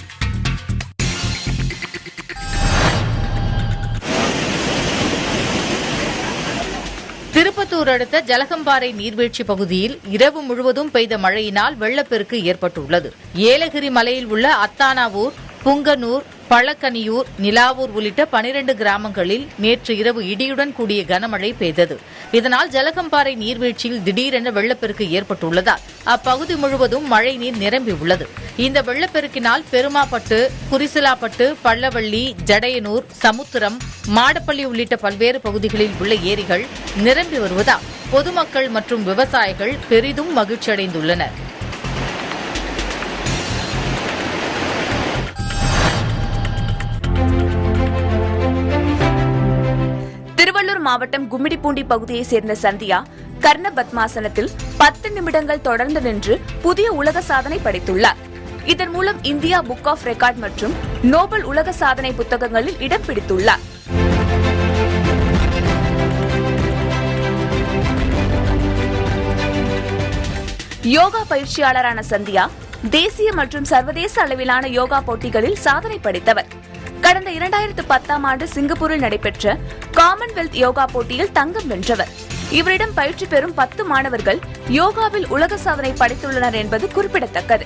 திருப்பத்தூர் அடுத்த ஜலகம்பாறை நீர்வீழ்ச்சி பகுதியில் இரவு முழுவதும் பெய்த மழையினால் வெள்ளப்பெருக்கு ஏற்பட்டுள்ளது ஏலகிரி மலையில் உள்ள அத்தானாவூர் புங்கனூர் பழக்கனியூர் நிலாவூர் உள்ளிட்ட பனிரண்டு கிராமங்களில் நேற்று இரவு இடியுடன் கூடிய கனமழை பெய்தது இதனால் ஜலகம்பாறை நீர்வீழ்ச்சியில் திடீரென வெள்ளப்பெருக்கு ஏற்பட்டுள்ளதால் அப்பகுதி முழுவதும் மழை நீர் நிரம்பியுள்ளது இந்த வெள்ளப்பெருக்கினால் பெருமாப்பட்டு குறிசிலாப்பட்டு பள்ளவள்ளி ஜடையனூர் சமுத்திரம் மாடப்பள்ளி உள்ளிட்ட பல்வேறு பகுதிகளில் உள்ள ஏரிகள் நிரம்பி வருவதால் பொதுமக்கள் மற்றும் விவசாயிகள் பெரிதும் மகிழ்ச்சியடைந்துள்ளனர் திருவள்ளூர் மாவட்டம் கும்மிடிப்பூண்டி பகுதியைச் சேர்ந்த சந்தியா கர்ண பத்மாசனத்தில் பத்து நிமிடங்கள் தொடர்ந்து நின்று புதிய உலக சாதனை படைத்துள்ளார் இதன் மூலம் இந்தியா புக் ஆஃப் ரெக்கார்ட் மற்றும் நோபல் உலக சாதனை புத்தகங்களில் இடம் பிடித்துள்ளார் யோகா பயிற்சியாளரான சந்தியா தேசிய மற்றும் சர்வதேச அளவிலான யோகா போட்டிகளில் சாதனை படைத்தவர் கடந்த இரண்டாயிரத்து பத்தாம் ஆண்டு சிங்கப்பூரில் நடைபெற்ற காமன்வெல்த் யோகா போட்டியில் தங்கம் வென்றவர் இவரிடம் பயிற்சி பெறும் பத்து மாணவர்கள் யோகாவில் உலக சாதனை படைத்துள்ளனர் என்பது குறிப்பிடத்தக்கது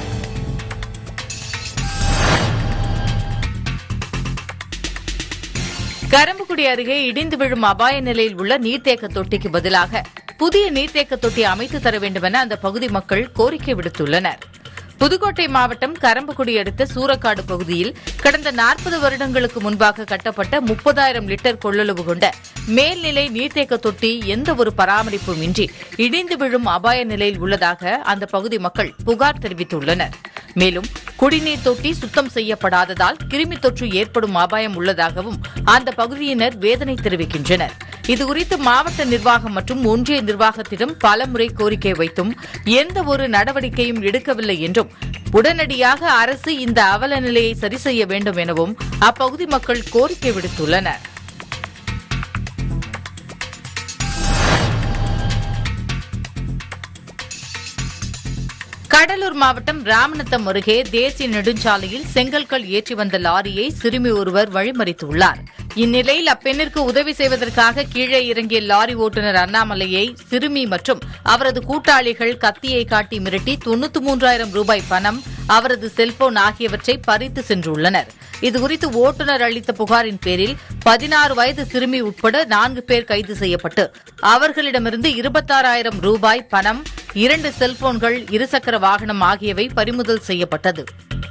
கரம்புக்குடி அருகே இடிந்து விழும் அபாய நிலையில் உள்ள நீர்த்தேக்க தொட்டிக்கு பதிலாக புதிய நீர்த்தேக்க தொட்டி அமைத்து தர வேண்டுமென அந்த பகுதி மக்கள் கோரிக்கை விடுத்துள்ளனர் புதுக்கோட்டை மாவட்டம் கரம்பக்குடி அடுத்த சூரக்காடு பகுதியில் கடந்த நாற்பது வருடங்களுக்கு முன்பாக கட்டப்பட்ட முப்பதாயிரம் லிட்டர் கொள்ளளவு கொண்ட மேல்நிலை நீர்த்தேக்க தொட்டி எந்த ஒரு பராமரிப்பும் இன்றி இடிந்து விழும் அபாய நிலையில் உள்ளதாக அந்த பகுதி மக்கள் புகார் தெரிவித்துள்ளனர் மேலும் குடிநீர் தொட்டி சுத்தம் செய்யப்படாததால் கிருமி தொற்று ஏற்படும் அபாயம் உள்ளதாகவும் அந்த பகுதியினர் வேதனை தெரிவிக்கின்றனர் இதுகுறித்து மாவட்ட நிர்வாகம் மற்றும் ஒன்றிய நிர்வாகத்திடம் பலமுறை கோரிக்கை வைத்தும் எந்த ஒரு நடவடிக்கையும் எடுக்கவில்லை என்றும் உடனடியாக அரசு இந்த அவல நிலையை சரி செய்ய வேண்டும் எனவும் அப்பகுதி மக்கள் கோரிக்கை விடுத்துள்ளனர் கடலூர் மாவட்டம் ராமநத்தம் அருகே தேசிய நெடுஞ்சாலையில் செங்கல்கள் ஏற்றி வந்த லாரியை சிறுமி ஒருவர் வழிமறித்துள்ளார் இந்நிலையில் அப்பெண்ணிற்கு உதவி செய்வதற்காக கீழே இறங்கிய லாரி ஓட்டுநர் அண்ணாமலையை சிறுமி மற்றும் அவரது கூட்டாளிகள் கத்தியை காட்டி மிரட்டி தொன்னூத்தி மூன்றாயிரம் ரூபாய் பணம் அவரது செல்போன் ஆகியவற்றை பறித்து சென்றுள்ளனர் இதுகுறித்து ஓட்டுநர் அளித்த புகாரின் பேரில் பதினாறு வயது சிறுமி உட்பட நான்கு பேர் கைது செய்யப்பட்டு அவர்களிடமிருந்து இருபத்தாறாயிரம் ரூபாய் பணம் இரண்டு செல்போன்கள் இருசக்கர வாகனம் ஆகியவை பறிமுதல் செய்யப்பட்டது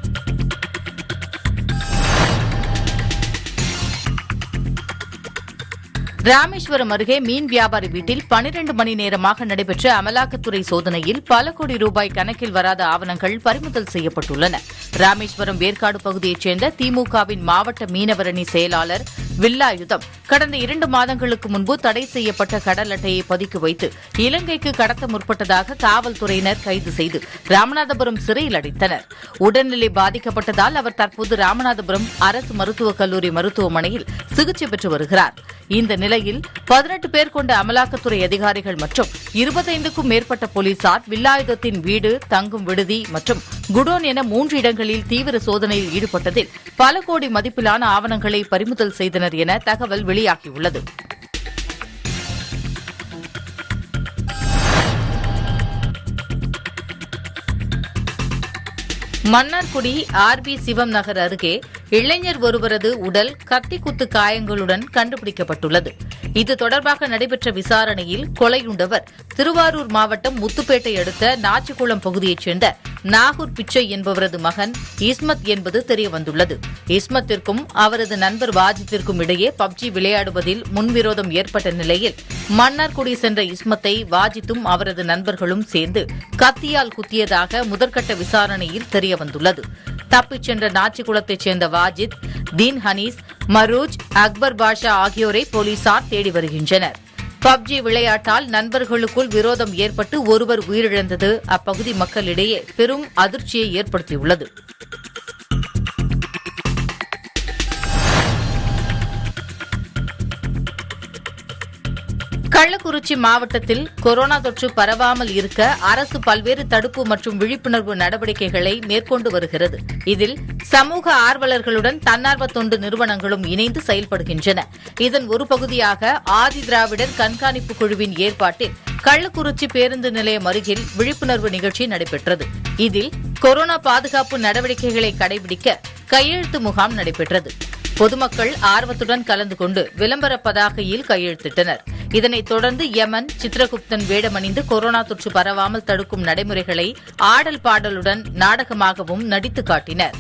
ராமேஸ்வரம் அருகே மீன் வியாபாரி வீட்டில் பனிரண்டு மணி நேரமாக நடைபெற்ற அமலாக்கத்துறை சோதனையில் பல கோடி ரூபாய் கணக்கில் வராத ஆவணங்கள் பறிமுதல் செய்யப்பட்டுள்ளன ராமேஸ்வரம் வேர்க்காடு பகுதியைச் சேர்ந்த திமுகவின் மாவட்ட மீனவரணி செயலாளர் வில்லாயுதம் கடந்த இரண்டு மாதங்களுக்கு முன்பு தடை செய்யப்பட்ட கடல் அட்டையை பதுக்கி வைத்து இலங்கைக்கு கடத்த முற்பட்டதாக காவல்துறையினர் கைது செய்து ராமநாதபுரம் சிறையில் அடைத்தனர் உடல்நிலை பாதிக்கப்பட்டதால் அவர் தற்போது ராமநாதபுரம் அரசு மருத்துவக் கல்லூரி மருத்துவமனையில் சிகிச்சை பெற்று வருகிறார் இந்த நிலையில் பதினெட்டு பேர் கொண்ட அமலாக்கத்துறை அதிகாரிகள் மற்றும் இருபத்தைந்துக்கும் மேற்பட்ட போலீசார் வில்லாயுதத்தின் வீடு தங்கும் விடுதி மற்றும் குடோன் என மூன்று இடங்களில் தீவிர சோதனையில் ஈடுபட்டதில் பல கோடி மதிப்பிலான ஆவணங்களை பறிமுதல் செய்தனர் என தகவல் வெளியாகியுள்ளது மன்னார்குடி ஆர்பி சிவம் நகர் அருகே இளைஞர் ஒருவரது உடல் கத்தி குத்து காயங்களுடன் கண்டுபிடிக்கப்பட்டுள்ளது இது தொடர்பாக நடைபெற்ற விசாரணையில் கொலையுண்டவர் திருவாரூர் மாவட்டம் முத்துப்பேட்டை அடுத்த நாச்சிக்குளம் பகுதியைச் சேர்ந்த நாகூர் பிச்சை என்பவரது மகன் இஸ்மத் என்பது தெரியவந்துள்ளது இஸ்மத்திற்கும் அவரது நண்பர் வாஜித்திற்கும் இடையே பப்ஜி விளையாடுவதில் முன்விரோதம் ஏற்பட்ட நிலையில் மன்னார்குடி சென்ற இஸ்மத்தை வாஜித்தும் அவரது நண்பர்களும் சேர்ந்து கத்தியால் குத்தியதாக முதற்கட்ட விசாரணையில் தெரியவந்துள்ளது தப்பிச் சென்ற நாச்சிக்குளத்தைச் சேர்ந்த வாஜித் தீன் ஹனீஸ் மரூஜ் அக்பர் பாஷா ஆகியோரை போலீசார் தேடி வருகின்றனர் பப்ஜி விளையாட்டால் நண்பர்களுக்குள் விரோதம் ஏற்பட்டு ஒருவர் உயிரிழந்தது அப்பகுதி மக்களிடையே பெரும் அதிர்ச்சியை ஏற்படுத்தியுள்ளது கள்ளக்குறிச்சி மாவட்டத்தில் கொரோனா தொற்று பரவாமல் இருக்க அரசு பல்வேறு தடுப்பு மற்றும் விழிப்புணர்வு நடவடிக்கைகளை மேற்கொண்டு வருகிறது இதில் சமூக ஆர்வலர்களுடன் தன்னார்வ தொண்டு நிறுவனங்களும் இணைந்து செயல்படுகின்றன இதன் ஒரு பகுதியாக ஆதி திராவிடர் கண்காணிப்பு குழுவின் ஏற்பாட்டில் கள்ளக்குறிச்சி பேருந்து நிலையம் அருகில் விழிப்புணர்வு நிகழ்ச்சி நடைபெற்றது இதில் கொரோனா பாதுகாப்பு நடவடிக்கைகளை கடைபிடிக்க கையெழுத்து முகாம் நடைபெற்றது பொதுமக்கள் ஆர்வத்துடன் கலந்து கொண்டு விளம்பர பதாகையில் கையெழுத்திட்டனர் இதனைத் தொடர்ந்து யமன் சித்ரகுப்தன் வேடமணிந்து கொரோனா தொற்று பரவாமல் தடுக்கும் நடைமுறைகளை ஆடல் பாடலுடன் நாடகமாகவும் நடித்து காட்டினர்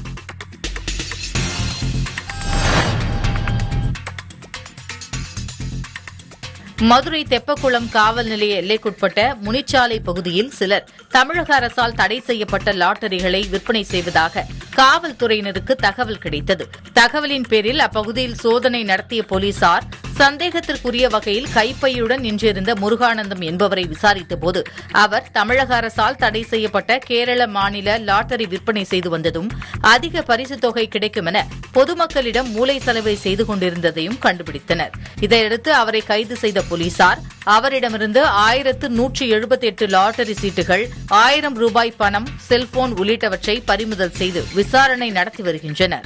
மதுரை தெப்பக்குளம் காவல் நிலைய எல்லைக்குட்பட்ட முனிச்சாலை பகுதியில் சிலர் தமிழக அரசால் தடை செய்யப்பட்ட லாட்டரிகளை விற்பனை செய்வதாக காவல்துறையினருக்கு தகவல் கிடைத்தது தகவலின் பேரில் அப்பகுதியில் சோதனை நடத்திய போலீசார் சந்தேகத்திற்குரிய வகையில் கைப்பையுடன் நின்றிருந்த முருகானந்தம் என்பவரை விசாரித்தபோது அவர் தமிழக அரசால் தடை செய்யப்பட்ட கேரள மாநில லாட்டரி விற்பனை செய்து வந்ததும் அதிக பரிசுத் தொகை கிடைக்கும் என பொதுமக்களிடம் மூளை செலவை செய்து கொண்டிருந்ததையும் கண்டுபிடித்தனர் இதையடுத்து அவரை கைது செய்த போலீசார் அவரிடமிருந்து ஆயிரத்து நூற்றி எழுபத்தி எட்டு லாட்டரி சீட்டுகள் ஆயிரம் ரூபாய் பணம் செல்போன் உள்ளிட்டவற்றை பறிமுதல் செய்து விசாரணை நடத்தி வருகின்றனர்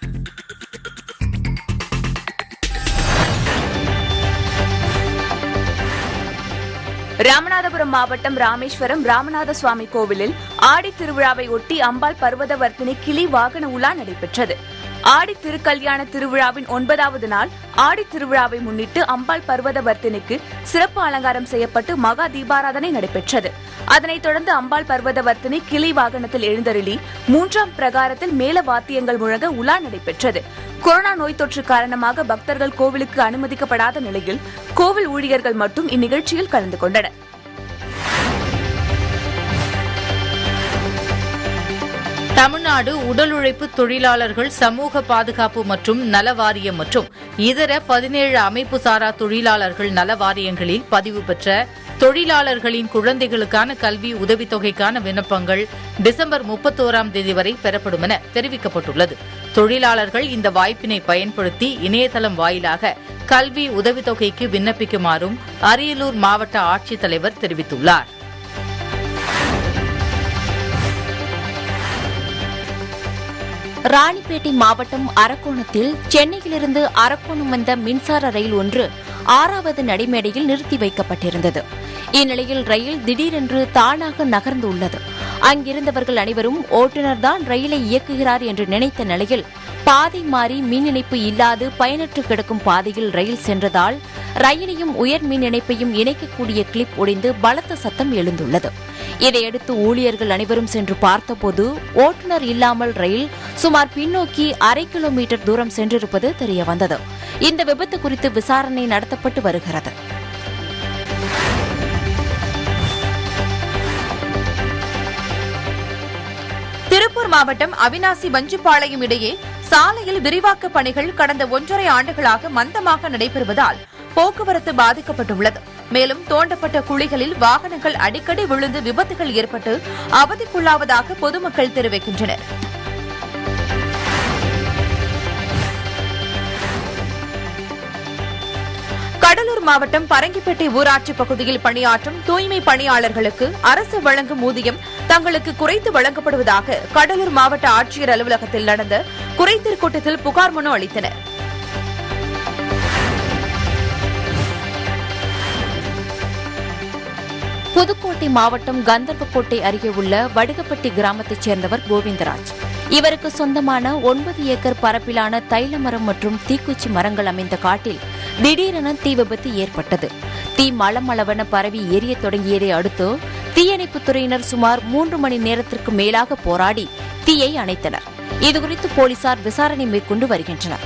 ராமநாதபுரம் மாவட்டம் ராமேஸ்வரம் ராமநாத சுவாமி கோவிலில் ஆடி திருவிழாவை ஒட்டி அம்பாள் பர்வதவர்த்தினி கிளி வாகன உலா நடைபெற்றது ஆடி திருக்கல்யாண திருவிழாவின் ஒன்பதாவது நாள் ஆடி திருவிழாவை முன்னிட்டு அம்பாள் பர்வதவர்த்தினிக்கு சிறப்பு அலங்காரம் செய்யப்பட்டு மகா தீபாராதனை நடைபெற்றது அதனைத் தொடர்ந்து அம்பாள் பர்வதவர்த்தினி கிளி வாகனத்தில் எழுந்தருளி மூன்றாம் பிரகாரத்தில் மேல வாத்தியங்கள் முழங்க உலா நடைபெற்றது கொரோனா நோய் தொற்று காரணமாக பக்தர்கள் கோவிலுக்கு அனுமதிக்கப்படாத நிலையில் கோவில் ஊழியர்கள் மட்டும் இந்நிகழ்ச்சியில் கலந்து கொண்டனர் தமிழ்நாடு உடல் உழைப்பு தொழிலாளர்கள் சமூக பாதுகாப்பு மற்றும் நல வாரியம் மற்றும் இதர பதினேழு அமைப்பு சாரா தொழிலாளர்கள் நல வாரியங்களில் பதிவு பெற்ற தொழிலாளர்களின் குழந்தைகளுக்கான கல்வி உதவித்தொகைக்கான விண்ணப்பங்கள் டிசம்பர் முப்பத்தோராம் தேதி வரை பெறப்படும் என தெரிவிக்கப்பட்டுள்ளது தொழிலாளர்கள் இந்த வாய்ப்பினை பயன்படுத்தி இணையதளம் வாயிலாக கல்வி உதவித்தொகைக்கு விண்ணப்பிக்குமாறும் அரியலூர் மாவட்ட ஆட்சித்தலைவர் தெரிவித்துள்ளார் ராணிப்பேட்டை மாவட்டம் அரக்கோணத்தில் சென்னையிலிருந்து அரக்கோணம் வந்த மின்சார ரயில் ஒன்று ஆறாவது நடைமேடையில் நிறுத்தி வைக்கப்பட்டிருந்தது இந்நிலையில் ரயில் திடீரென்று தானாக நகர்ந்துள்ளது அங்கிருந்தவர்கள் அனைவரும் ஓட்டுநர் தான் ரயிலை இயக்குகிறார் என்று நினைத்த நிலையில் பாதை மாறி மின் இணைப்பு இல்லாது பயனற்று கிடக்கும் பாதையில் ரயில் சென்றதால் ரயிலையும் உயர் மின் இணைப்பையும் இணைக்கக்கூடிய கிளிப் ஒடிந்து பலத்த சத்தம் எழுந்துள்ளது இதையடுத்து ஊழியர்கள் அனைவரும் சென்று பார்த்தபோது ஓட்டுநர் இல்லாமல் ரயில் சுமார் பின்னோக்கி அரை கிலோமீட்டர் தூரம் சென்றிருப்பது தெரியவந்தது இந்த விபத்து குறித்து விசாரணை நடத்தப்பட்டு வருகிறது திருப்பூர் மாவட்டம் அவினாசி வஞ்சிப்பாளையம் இடையே சாலையில் விரிவாக்க பணிகள் கடந்த ஒன்றரை ஆண்டுகளாக மந்தமாக நடைபெறுவதால் போக்குவரத்து பாதிக்கப்பட்டுள்ளது மேலும் தோண்டப்பட்ட குழிகளில் வாகனங்கள் அடிக்கடி விழுந்து விபத்துகள் ஏற்பட்டு அவதிக்குள்ளாவதாக பொதுமக்கள் தெரிவிக்கின்றனர் கடலூர் மாவட்டம் பரங்கிப்பேட்டை ஊராட்சி பகுதியில் பணியாற்றும் தூய்மை பணியாளர்களுக்கு அரசு வழங்கும் ஊதியம் தங்களுக்கு குறைத்து வழங்கப்படுவதாக கடலூர் மாவட்ட ஆட்சியர் அலுவலகத்தில் நடந்த குறைதீர் கூட்டத்தில் புகார் மனு அளித்தனர் புதுக்கோட்டை மாவட்டம் கந்தர்வக்கோட்டை அருகே உள்ள வடுகப்பட்டி கிராமத்தைச் சேர்ந்தவர் கோவிந்தராஜ் இவருக்கு சொந்தமான ஒன்பது ஏக்கர் பரப்பிலான தைல மரம் மற்றும் தீக்குச்சி மரங்கள் அமைந்த காட்டில் திடீரென தீ விபத்து ஏற்பட்டது தீ மளமளவென பரவி எரியத் தொடங்கியதை அடுத்து தீயணைப்புத் துறையினர் சுமார் மூன்று மணி நேரத்திற்கு மேலாக போராடி தீயை அணைத்தனர் இதுகுறித்து போலீசார் விசாரணை மேற்கொண்டு வருகின்றனர்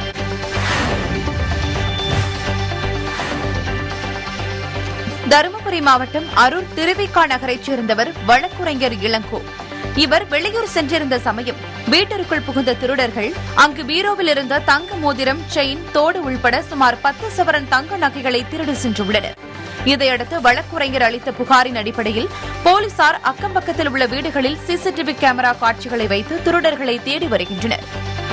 தருமபுரி மாவட்டம் அரூர் திருவிக்கா நகரைச் சேர்ந்தவர் வழக்குரைஞர் இளங்கோ இவர் வெளியூர் சென்றிருந்த சமயம் வீட்டிற்குள் புகுந்த திருடர்கள் அங்கு பீரோவில் இருந்த தங்க மோதிரம் செயின் தோடு உள்பட சுமார் பத்து சவரன் தங்க நகைகளை திருடு சென்றுள்ளனர் இதையடுத்து வழக்குரைஞர் அளித்த புகாரின் அடிப்படையில் போலீசார் அக்கம்பக்கத்தில் உள்ள வீடுகளில் சிசிடிவி கேமரா காட்சிகளை வைத்து திருடர்களை தேடி வருகின்றனர்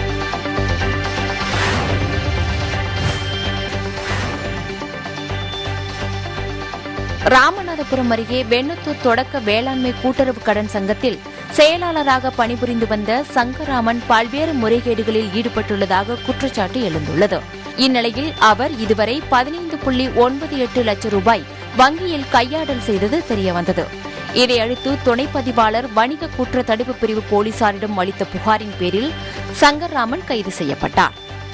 ராமநாதபுரம் அருகே வெண்ணத்தூர் தொடக்க வேளாண்மை கூட்டுறவு கடன் சங்கத்தில் செயலாளராக பணிபுரிந்து வந்த சங்கராமன் பல்வேறு முறைகேடுகளில் ஈடுபட்டுள்ளதாக குற்றச்சாட்டு எழுந்துள்ளது இந்நிலையில் அவர் இதுவரை பதினைந்து புள்ளி ஒன்பது எட்டு லட்சம் ரூபாய் வங்கியில் கையாடல் செய்தது தெரியவந்தது இதையடுத்து துணை பதிவாளர் வணிக குற்ற தடுப்பு பிரிவு போலீசாரிடம் அளித்த புகாரின் பேரில் சங்கர்ராமன் கைது செய்யப்பட்டார்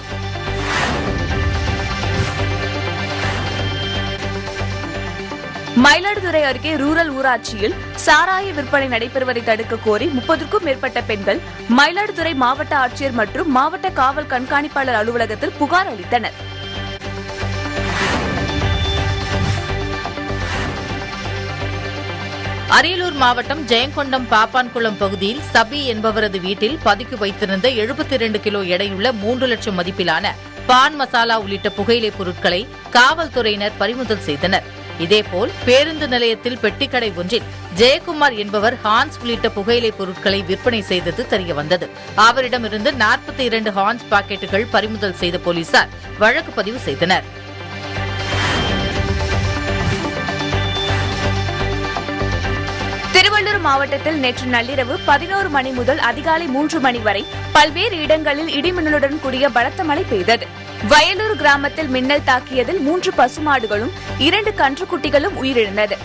மயிலாடுதுறை அருகே ரூரல் ஊராட்சியில் சாராய விற்பனை நடைபெறுவதை தடுக்க கோரி முப்பதுக்கும் மேற்பட்ட பெண்கள் மயிலாடுதுறை மாவட்ட ஆட்சியர் மற்றும் மாவட்ட காவல் கண்காணிப்பாளர் அலுவலகத்தில் புகார் அளித்தனர் அரியலூர் மாவட்டம் ஜெயங்கொண்டம் பாப்பான்குளம் பகுதியில் சபி என்பவரது வீட்டில் பதுக்கி வைத்திருந்த 72 கிலோ எடையுள்ள மூன்று லட்சம் மதிப்பிலான பான் மசாலா உள்ளிட்ட புகையிலை பொருட்களை காவல்துறையினர் பறிமுதல் செய்தனர் இதேபோல் பேருந்து நிலையத்தில் பெட்டிக்கடை ஒன்றில் ஜெயக்குமார் என்பவர் ஹான்ஸ் உள்ளிட்ட புகையிலை பொருட்களை விற்பனை செய்தது தெரியவந்தது அவரிடமிருந்து 42 இரண்டு ஹான்ஸ் பாக்கெட்டுகள் பறிமுதல் செய்த போலீசார் வழக்கு பதிவு செய்தனர் திருவள்ளூர் மாவட்டத்தில் நேற்று நள்ளிரவு பதினோரு மணி முதல் அதிகாலை மூன்று மணி வரை பல்வேறு இடங்களில் இடிமின்னலுடன் கூடிய பலத்த மழை பெய்தது வயலூர் கிராமத்தில் மின்னல் தாக்கியதில் மூன்று பசுமாடுகளும் இரண்டு கன்றுக்குட்டிகளும் உயிரிழந்தது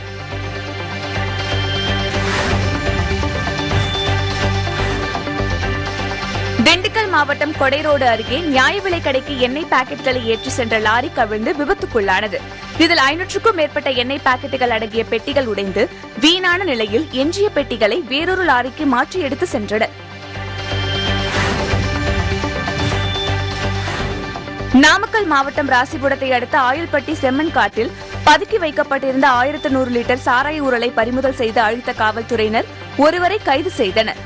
திண்டுக்கல் மாவட்டம் கொடைரோடு அருகே நியாய விலைக் கடைக்கு எண்ணெய் பாக்கெட்டுகளை ஏற்றி சென்ற லாரி கவிழ்ந்து விபத்துக்குள்ளானது இதில் ஐநூற்றுக்கும் மேற்பட்ட எண்ணெய் பாக்கெட்டுகள் அடங்கிய பெட்டிகள் உடைந்து வீணான நிலையில் எஞ்சிய பெட்டிகளை வேறொரு லாரிக்கு மாற்றி எடுத்து சென்றனர் நாமக்கல் மாவட்டம் ராசிபுரத்தை அடுத்த ஆயில்பட்டி செம்மன் காட்டில் பதுக்கி வைக்கப்பட்டிருந்த ஆயிரத்து நூறு லிட்டர் சாராய ஊரலை பறிமுதல் செய்து அழித்த காவல்துறையினர் ஒருவரை கைது செய்தனர்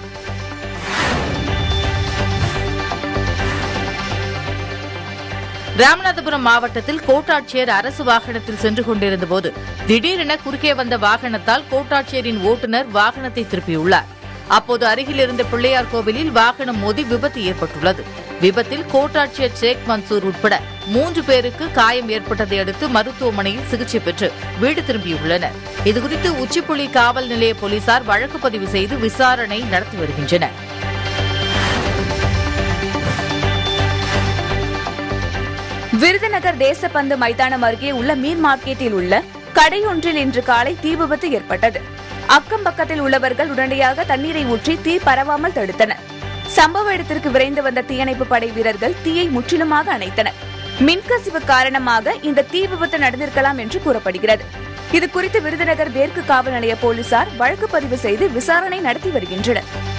ராமநாதபுரம் மாவட்டத்தில் கோட்டாட்சியர் அரசு வாகனத்தில் சென்று கொண்டிருந்தபோது திடீரென குறுக்கே வந்த வாகனத்தால் கோட்டாட்சியரின் ஓட்டுநர் வாகனத்தை திருப்பியுள்ளார் அப்போது அருகில் இருந்த பிள்ளையார் கோவிலில் வாகனம் மோதி விபத்து ஏற்பட்டுள்ளது விபத்தில் கோட்டாட்சியர் ஷேக் மன்சூர் உட்பட மூன்று பேருக்கு காயம் ஏற்பட்டதை அடுத்து மருத்துவமனையில் சிகிச்சை பெற்று வீடு திரும்பியுள்ளனர் இதுகுறித்து உச்சிப்புலி காவல் நிலைய போலீசார் வழக்கு பதிவு செய்து விசாரணை நடத்தி வருகின்றனர் விருதுநகர் தேசப்பந்து மைதானம் அருகே உள்ள மீன் மார்க்கெட்டில் உள்ள கடையொன்றில் இன்று காலை தீ விபத்து ஏற்பட்டது அக்கம் பக்கத்தில் உள்ளவர்கள் உடனடியாக தண்ணீரை ஊற்றி தீ பரவாமல் தடுத்தனர் சம்பவ இடத்திற்கு விரைந்து வந்த தீயணைப்பு படை வீரர்கள் தீயை முற்றிலுமாக அணைத்தனர் மின்கசிவு காரணமாக இந்த தீ விபத்து நடந்திருக்கலாம் என்று கூறப்படுகிறது இது குறித்து விருதுநகர் மேற்கு காவல் நிலைய போலீசார் வழக்கு பதிவு செய்து விசாரணை நடத்தி வருகின்றனர்